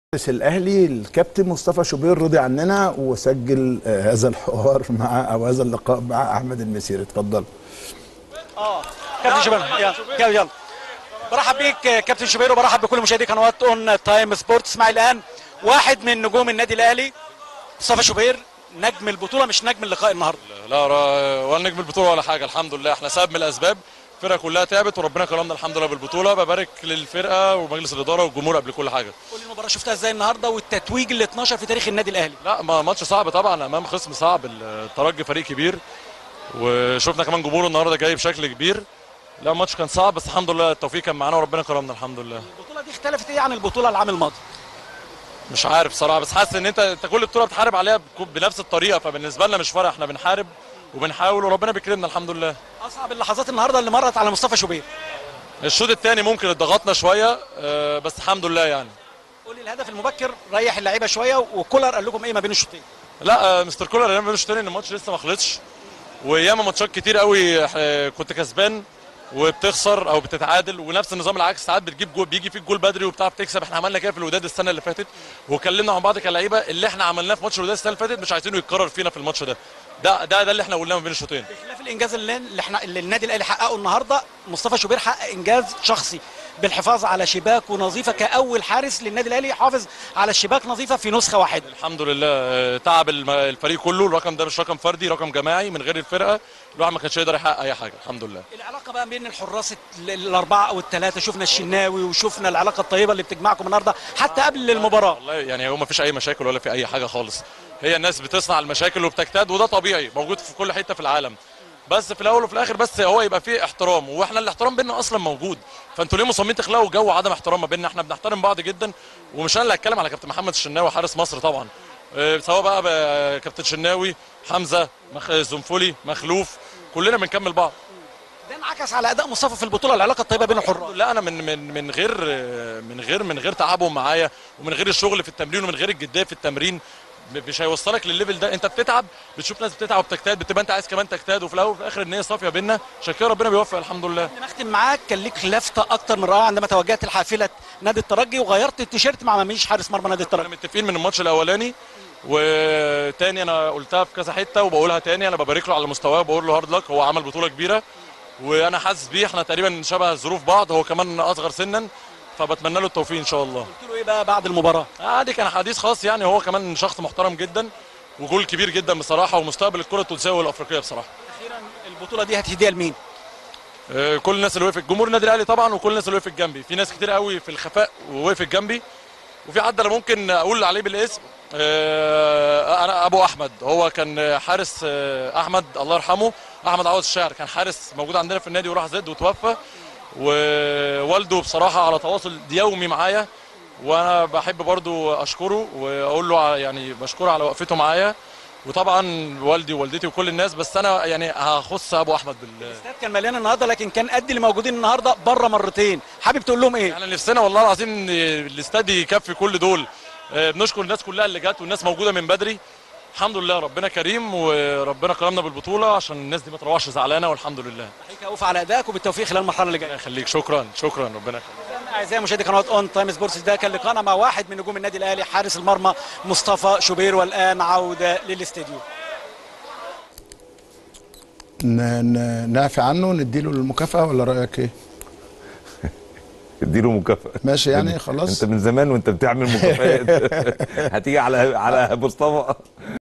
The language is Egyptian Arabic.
حارس الاهلي الكابتن مصطفى شوبير رضي عننا وسجل آه، هذا الحوار مع او هذا اللقاء مع احمد المسير اتفضل اه كابتن شوبير يلا يلا يلا برحب بيك كابتن شوبير وبرحب بكل مشاهدي قنوات اون تايم سبورت اسمع الان واحد من نجوم النادي الاهلي مصطفى شوبير نجم البطوله مش نجم اللقاء النهارده لا را- ولا نجم البطوله ولا حاجه الحمد لله احنا سبب من الاسباب الفرقه كلها تعبت وربنا كرمنا الحمد لله بالبطوله ببارك للفرقه ومجلس الاداره والجمهور قبل كل حاجه قول لي المباراه شفتها ازاي النهارده والتتويج ال 12 في تاريخ النادي الاهلي لا ما ماتش صعب طبعا امام خصم صعب الترجي فريق كبير وشفنا كمان جمهوره النهارده جاي بشكل كبير لا الماتش كان صعب بس الحمد لله التوفيق كان معانا وربنا كرمنا الحمد لله البطوله دي اختلفت ايه عن البطوله العام الماضي مش عارف صراحه بس حاسس ان انت انت كل بطوله بتحارب عليها بك- بنفس الطريقه فبالنسبه لنا مش فارق احنا بنحارب وبنحاول وربنا بيكرمنا الحمد لله اصعب اللحظات النهارده اللي مرت على مصطفى شوبير الشوط الثاني ممكن اتضغطنا شويه آه، بس الحمد لله يعني قول لي الهدف المبكر ريح اللعيبه شويه وكولر قال لكم ايه ما بين الشوطين لا آه، مستر كولر لما بيقولش تاني ان الماتش لسه ما خلصش وياما ماتشات كتير قوي آه، كنت كسبان وبتخسر او بتتعادل ونفس النظام العكس ساعات بتجيب جول بيجي فيك جول بدري وبتعرف تكسب احنا عملنا كده في الوداد السنه اللي فاتت وكلمنا مع بعض كلعيبه اللي احنا عملناه في ماتش الوداد السنه اللي فاتت مش عايزينه يتكرر فينا في الماتش ده ده ده ده اللي احنا قلناه ما بين الشوطين بخلاف الانجاز اللي, اللي احنا اللي النادي الاهلي حققه النهارده مصطفى شوبير حقق انجاز شخصي بالحفاظ على شباك نظيفه كاول حارس للنادي الاهلي يحافظ على الشباك نظيفه في نسخه واحده الحمد لله آه، تعب الم- الفريق كله الرقم ده مش رقم فردي رقم جماعي من غير الفرقه الواحد ما كانش يقدر يحقق اي حاجه الحمد لله العلاقه بقى بين الحراس ال- الاربعه او الثلاثه شفنا الشناوي وشفنا العلاقه الطيبه اللي بتجمعكم النهارده حتى قبل المباراه والله يعني هو ما فيش اي مشاكل ولا في اي حاجه خالص هي الناس بتصنع المشاكل وبتجتهد وده طبيعي موجود في كل حته في العالم بس في الاول وفي الاخر بس هو يبقى فيه احترام واحنا الاحترام بيننا اصلا موجود فانتوا ليه مصممين تخلقوا جو عدم احترام ما بيننا احنا بنحترم بعض جدا ومش انا اللي هتكلم على كابتن محمد الشناوي حارس مصر طبعا آه، سواء بقى بقى كابتن شناوي حمزه مخ... زنفولي مخلوف كلنا بنكمل بعض ده انعكس على اداء مصطفى في البطوله العلاقه الطيبه بين الحراس لا انا من من من غير من غير من غير تعبهم معايا ومن غير الشغل في التمرين ومن غير الجديه في التمرين م- مش هيوصلك للليفل ده انت بتتعب بتشوف ناس بتتعب وبتجتهد بتبقى انت عايز كمان تجتهد وفي الاول وفي الاخر النيه صافيه بينا عشان كده ربنا بيوفق الحمد لله قبل ما اختم معاك كان ليك لفته اكتر من رائعه عندما توجهت لحافله نادي الترجي وغيرت التيشيرت مع مميش حارس مرمى نادي احنا الترجي متفقين من الماتش الاولاني وتاني انا قلتها في كذا حته وبقولها تاني انا ببارك له على مستواه وبقول له هارد لك هو عمل بطوله كبيره وانا حاسس بيه احنا تقريبا شبه ظروف بعض هو كمان اصغر سنا فبتمنى له التوفيق ان شاء الله قلت له ايه بقى بعد المباراه عادي كان حديث خاص يعني هو كمان شخص محترم جدا وجول كبير جدا بصراحه ومستقبل الكره التونسيه والافريقيه بصراحه اخيرا البطوله دي هتهديها لمين آه، كل الناس اللي وقفت جمهور النادي الاهلي طبعا وكل الناس اللي وقفت جنبي في ناس كتير قوي في الخفاء ووقفت جنبي وفي حد انا ممكن اقول عليه بالاسم آه، انا ابو احمد هو كان حارس آه، احمد الله يرحمه احمد عوض الشاعر كان حارس موجود عندنا في النادي وراح زد وتوفى ووالده بصراحه على تواصل يومي معايا وانا بحب برضو اشكره واقول له على- يعني بشكره على وقفته معايا وطبعا والدي ووالدتي وكل الناس بس انا يعني هخص ابو احمد بال الاستاد كان مليان النهارده لكن كان قد اللي موجودين النهارده بره مرتين حابب تقول لهم ايه احنا نفسنا والله العظيم ان الاستاد يكفي كل دول آه، بنشكر الناس كلها اللي جت والناس موجوده من بدري الحمد لله ربنا كريم وربنا كرمنا بالبطوله عشان الناس دي ما تروحش زعلانه والحمد لله احييك اوف على ادائك وبالتوفيق خلال المرحله اللي جايه الله يخليك شكرا شكرا ربنا يخليك اعزائي مشاهدي قناه اون تايم سبورتس ده كان لقاءنا مع واحد من نجوم النادي الاهلي حارس المرمى مصطفى شوبير والان عوده للاستديو ن- ن- نعفي عنه نديله المكافاه ولا رايك ايه اديله مكافأة ماشي يعني انت خلاص من زمان وانت بتعمل مكافآت هتيجي على على مصطفى